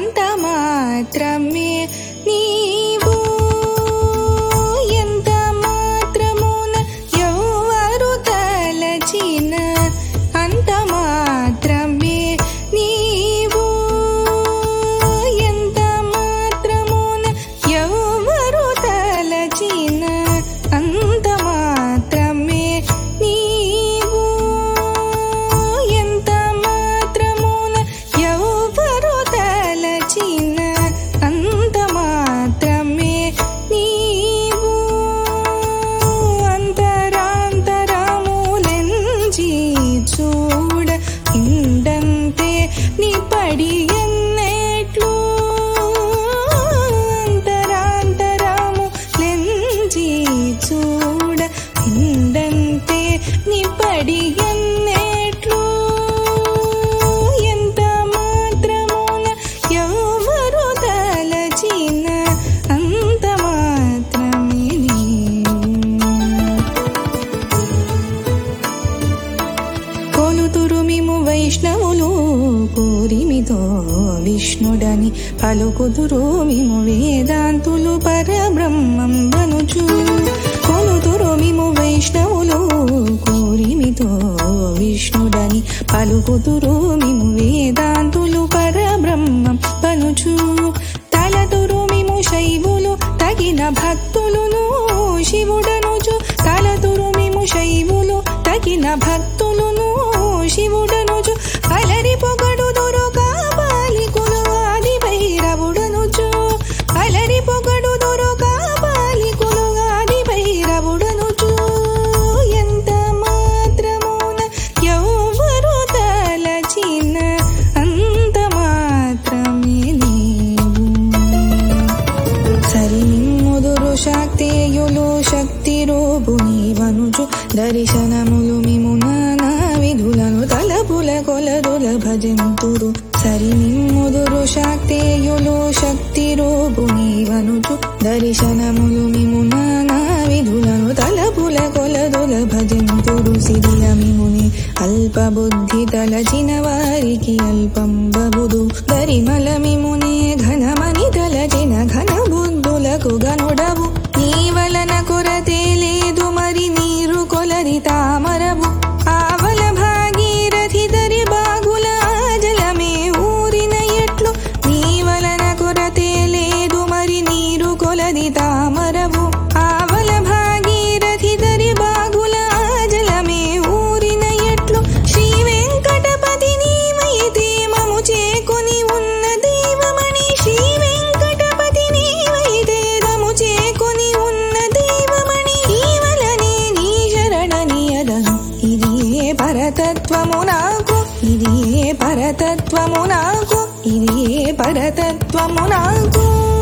అంత మాత్రమే నీవు ఎంత మాత్రమున ఎవరు తలచిన అంత మాత్రమే నీవు ఎంత మాత్రమున ఎవరు తలచిన అంత మాత్రమే నీవు ఎంత మాత్రమున ఎవరు తలచిన అంత మాత్రమే నీవు అంతరాంతరములెంచి చూడ ఇండంతే నీ పడి ఎన్నెట్లు అంతరాంతరములెంచి చూడ ఇండంతే నీ పడి ఎన్నెట్లు ఎంత మాత్రమున ఎవరు తలచిన అంత మాత్రమే నీవు. కొలుతురు మిము వైష్ణవులు కోరిమితో విష్ణుడని పలుకుతురు మిము వేదాంతులు పరబ్రహ్మం వనుచు కొలుతురు మిము వైష్ణవులు కోరిమితో విష్ణుడని పలుకుతురు మిము వేదాంతులు పరబ్రహ్మం వనుచు తలతురు మిము శైవులు తగిన భక్తులును శివుడనుచు తలతురు మిము శైవులు తగిన భక్తులును శివుడనుచు అలరి పొగడుదురు కాపాలికులు ఆది భైరవుడనుచు అలరి పొగడుదురు కాపాలికులు ఆది భైరవుడనుచు ఎంత మాత్రమున ఎవరు తలచిన అంత మాత్రమే నీవు సరి నిమ్ముదురు శాక్తేయులు శక్తి రూపు నీవనుచు దర్శనములు మిము నానా విధులను తలపుల కొలదుల భజంతురు సరి నిమ్ముదురు శాక్తేయులు శక్తి రూపు నీవనుచు దర్శనములు మిము నానా విధులను తలపుల కొలదుల భజంతురు సిరిల మిముని అల్ప బుద్ధి తలచిన వారికి అల్పం బబుదు దరిమల మిమునే ఘనమని తలచిన ఘన బుద్ధులకు గనుడవు నీ వలన కొరతే లేదు మరి నీరు కొలది తామరవు ఆవల భాగీరథి దరి బాగుల జలమే ఊరిన ఎట్లు నీ వలన కొరతే లేదు మరి నీరు కొలది తామరవు ఆవల భాగీరథి దరి బాగుల జలమే ఊరిన ఎట్లు శ్రీ వెంకటపతి నీవైతే మము చేకొని ఉన్న దైవమణి శ్రీ వెంకటపతి నీవైతే మము చేకొని ఉన్న దైవమణి ఈవలనే నీ శరణనియదను ఇది ఏ పరతత్వము నాకు ఇది ఏ పరతత్వము నాకు ఇది ఏ పరతత్వము నాకు